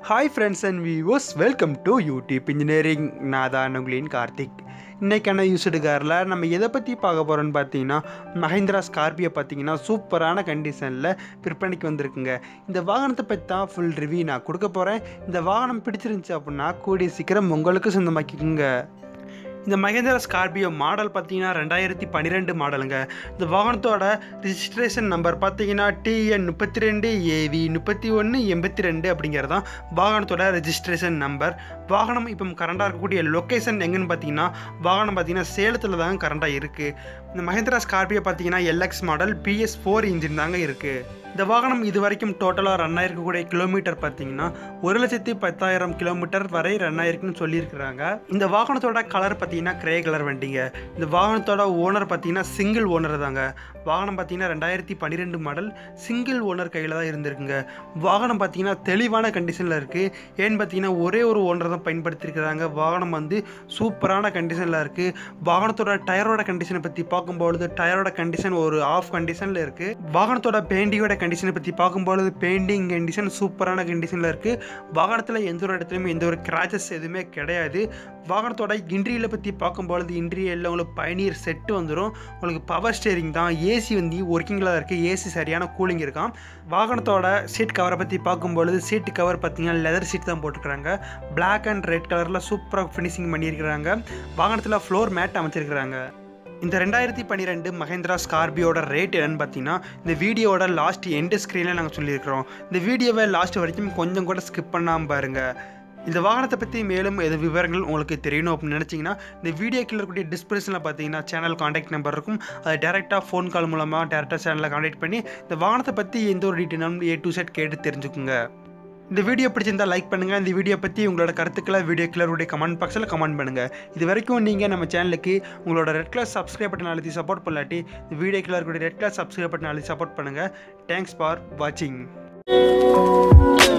hi friends and viewers welcome to YouTube engineering நான் தான் உங்களின் கார்த்திக் இன்றைக்கான யூஸ்டு காரில் நம்ம எதை பற்றி பார்க்க போகிறோம்னு பார்த்தீங்கன்னா மஹிந்திரா ஸ்கார்பியோ பார்த்தீங்கன்னா சூப்பரான கண்டிஷனில் விற்பனைக்கு வந்திருக்குங்க இந்த வாகனத்தை பற்றி தான் ஃபுல் ரிவ்யூ நான் கொடுக்க போகிறேன் இந்த வாகனம் பிடிச்சிருந்துச்சு அப்படின்னா கூடிய சீக்கிரம் உங்களுக்கு சொந்தமாக்கிக்குங்க இந்த மகேந்திரா ஸ்கார்பியோ மாடல் பார்த்தீங்கன்னா ரெண்டாயிரத்தி பன்னிரெண்டு மாடலுங்க இந்த வாகனத்தோட ரிஜிஸ்ட்ரேஷன் நம்பர் பார்த்தீங்கன்னா டிஎன் முப்பத்தி ரெண்டு ஏவி முப்பத்தி ஒன்று எண்பத்தி ரெண்டு அப்படிங்கிறது தான் வாகனத்தோட ரெஜிஸ்ட்ரேஷன் நம்பர் வாகனம் இப்போ கரண்டாக இருக்கக்கூடிய லொக்கேஷன் எங்கன்னு பார்த்தீங்கன்னா வாகனம் பார்த்தீங்கன்னா சேலத்தில் தாங்க கரண்டாக இருக்குது இந்த மகேந்திரா ஸ்கார்பியோ பார்த்தீங்கன்னா LX model BS four engine தாங்க இருக்குது இந்த வாகனம் இது வரைக்கும் டோட்டலாக ரன் ஆயிருக்கக்கூடிய கிலோமீட்டர் பார்த்தீங்கன்னா ஒரு லட்சத்தி பத்தாயிரம் கிலோமீட்டர் வரை ரன் ஆயிருக்குன்னு சொல்லியிருக்கிறாங்க இந்த வாகனத்தோட கலர் பார்த்தீங்கன்னா கிரே கலர் வண்டிங்க இந்த வாகனத்தோட ஓனர் பார்த்தீங்கன்னா சிங்கிள் ஓனர் தாங்க வாகனம் பார்த்தீங்கன்னா ரெண்டாயிரத்தி பன்னிரெண்டு மாடல் சிங்கிள் ஓனர் கையில் தான் இருந்திருக்குங்க வாகனம் பார்த்தீங்கன்னா தெளிவான கண்டிஷனில் இருக்குது ஏன்னு பார்த்தீங்கன்னா ஒரே ஒரு ஓனர் தான் பயன்படுத்தியிருக்கிறாங்க வாகனம் வந்து சூப்பரான கண்டிஷனில் இருக்குது வாகனத்தோட டயரோட கண்டிஷனை பற்றி பார்க்கும்பொழுது டயரோட கண்டிஷன் ஒரு ஆஃப் கண்டிஷனில் இருக்குது வாகனத்தோட பெயிண்டிங்கோட கண்டிஷனை பற்றி பார்க்கும்பொழுது பெயிண்டிங் கண்டிஷன் சூப்பரான கண்டிஷனில் இருக்குது வாகனத்தில் எந்த ஒரு இடத்துலையுமே எந்த ஒரு கிராச்சஸ் எதுவுமே கிடையாது வாகனத்தோட இன்ட்ரியலை பற்றி பார்க்கும்பொழுது இன்ட்ரியலில் உங்களுக்கு பயணியர் செட்டு வந்துடும் உங்களுக்கு பவர் ஸ்டேரிங் தான் ஏசி வந்து ஒர்க்கிங்கில் தான் இருக்குது ஏசி சரியான கூலிங் இருக்கான் வாகனத்தோட சீட் கவரை பற்றி பார்க்கும்பொழுது சீட்டு கவர் பார்த்தீங்கன்னா லெதர் சீட் தான் போட்டிருக்கிறாங்க பிளாக் அண்ட் ரெட் கலரில் சூப்பராக ஃபினிஷிங் பண்ணியிருக்கிறாங்க வாகனத்தில் ஃப்ளோர் மேட் அமைச்சிருக்கிறாங்க இந்த ரெண்டாயிரத்தி பன்னிரெண்டு மஹேந்திரா ஸ்கார்பியோட ரேட் என்னன்னு பார்த்தீங்கன்னா இந்த வீடியோவோட லாஸ்ட் எண்டு ஸ்க்ரீனில் நாங்கள் சொல்லியிருக்கிறோம் இந்த வீடியோவை லாஸ்ட் வரைக்கும் கொஞ்சம் கூட ஸ்கிப் பண்ணாமல் பாருங்கள் இந்த வாகனத்தை பற்றி மேலும் எது விவரங்கள் உங்களுக்கு தெரியணும் அப்படின்னு நினச்சிங்கன்னா இந்த வீடியோ கீழே இருக்கக்கூடிய டிஸ்கிரிப்ஷனில் பார்த்தீங்கன்னா சேனல் காண்டாக்ட் நம்பர் இருக்கும் அதை டேரெக்டாக ஃபோன் கால் மூலமாக டேரெக்டாக சேனலில் காண்டாக்ட் பண்ணி இந்த வாகனத்தை பற்றி எந்த ஒரு டீட்டெயிலும் ஏ டு செட் கேட்டு தெரிஞ்சுக்குங்க இந்த வீடியோ பிடிச்சிருந்தால் லைக் பண்ணுங்கள் இந்த வீடியோ பற்றி உங்களோட கருத்துக்களை வீடியோ கிளருடைய கமெண்ட் பாக்ஸில் கமெண்ட் பண்ணுங்கள் இது வரைக்கும் நீங்கள் நம்ம சேனலுக்கு உங்களோட ரெட் கலர் சப்ஸ்கிரைப் பட்டன் அழுத்தி சப்போர்ட் பண்ணலாட்டி இந்த வீடியோ கிளருடைய ரெட் கலர் சப்ஸ்கிரைப் பட்டன் அழுத்தி சப்போர்ட் பண்ணுங்கள் தேங்க்ஸ் ஃபார் வாட்சிங்